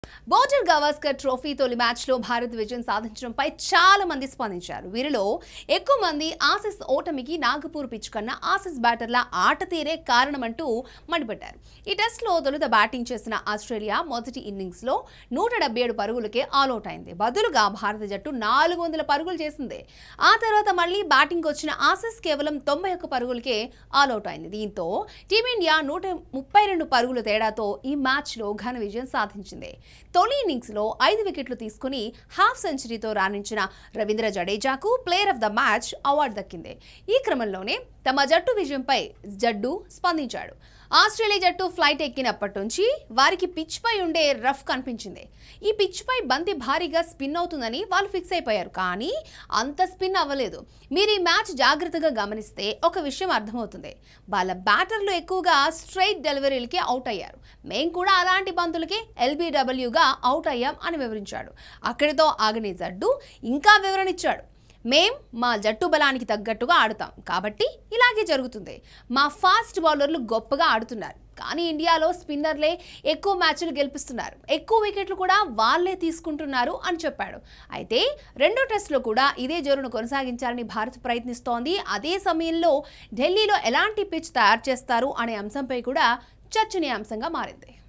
border Gavaskar trophy తొలి మ్యాచ్లో భారత్ విజయం సాధించడంపై చాలా మంది స్పందించారు వీరిలో ఎక్కువ మంది ఆసిస్ ఓటమికి నాగపూర్ పిచ్ కన్నా ఆసిస్ బ్యాటర్ల ఆట తీరే కారణమంటూ మండిపడ్డారు ఈ టెస్ట్లో తొలుత బ్యాటింగ్ చేసిన ఆస్ట్రేలియా మొదటి ఇన్నింగ్స్లో నూట డెబ్బై ఏడు పరుగులకే ఆల్అౌట్ అయింది బదులుగా భారత జట్టు నాలుగు వందల పరుగులు చేసింది ఆ తర్వాత మళ్ళీ బ్యాటింగ్ వచ్చిన ఆసిస్ కేవలం తొంభై ఒక్క పరుగులకే ఆల్అౌట్ అయింది దీంతో టీమిండియా నూట ముప్పై రెండు పరుగుల తేడాతో ఈ మ్యాచ్లో ఘన విజయం సాధించింది తొలి ఇన్నింగ్స్లో ఐదు వికెట్లు తీసుకుని హాఫ్ సెంచరీతో రాణించిన రవీంద్ర జడేజాకు player of the match award దక్కింది ఈ క్రమంలోనే తమ జట్టు విజయంపై జడ్డు స్పందించాడు ఆస్ట్రేలియా జట్టు ఫ్లైట్ ఎక్కినప్పటి నుంచి వారికి పిచ్ పై ఉండే రఫ్ కనిపించింది ఈ పిచ్ పై బంతి భారీగా స్పిన్ అవుతుందని వాళ్ళు ఫిక్స్ అయిపోయారు కానీ అంత స్పిన్ అవ్వలేదు మీరు ఈ మ్యాచ్ జాగ్రత్తగా గమనిస్తే ఒక విషయం అర్థమవుతుంది వాళ్ళ బ్యాటర్లు ఎక్కువగా స్ట్రైట్ డెలివరీలకి అవుట్ అయ్యారు మేం కూడా అలాంటి బంతులకి ఎల్బీడబ్ల్యూగా అవుట్ అయ్యాం అని వివరించాడు అక్కడితో ఆగని జడ్డు ఇంకా వివరణ ఇచ్చాడు మేం మా జట్టు బలానికి తగ్గట్టుగా ఆడుతాం కాబట్టి ఇలాగే జరుగుతుంది మా ఫాస్ట్ బౌలర్లు గొప్పగా ఆడుతున్నారు కానీ ఇండియాలో స్పిన్నర్లే ఎక్కువ మ్యాచ్లు గెలిపిస్తున్నారు ఎక్కువ వికెట్లు కూడా వాళ్ళే తీసుకుంటున్నారు అని చెప్పాడు అయితే రెండో టెస్ట్లో కూడా ఇదే జోరును కొనసాగించాలని భారత్ ప్రయత్నిస్తోంది అదే సమయంలో ఢిల్లీలో ఎలాంటి పిచ్ తయారు చేస్తారు అనే అంశంపై కూడా చర్చనీయాంశంగా మారింది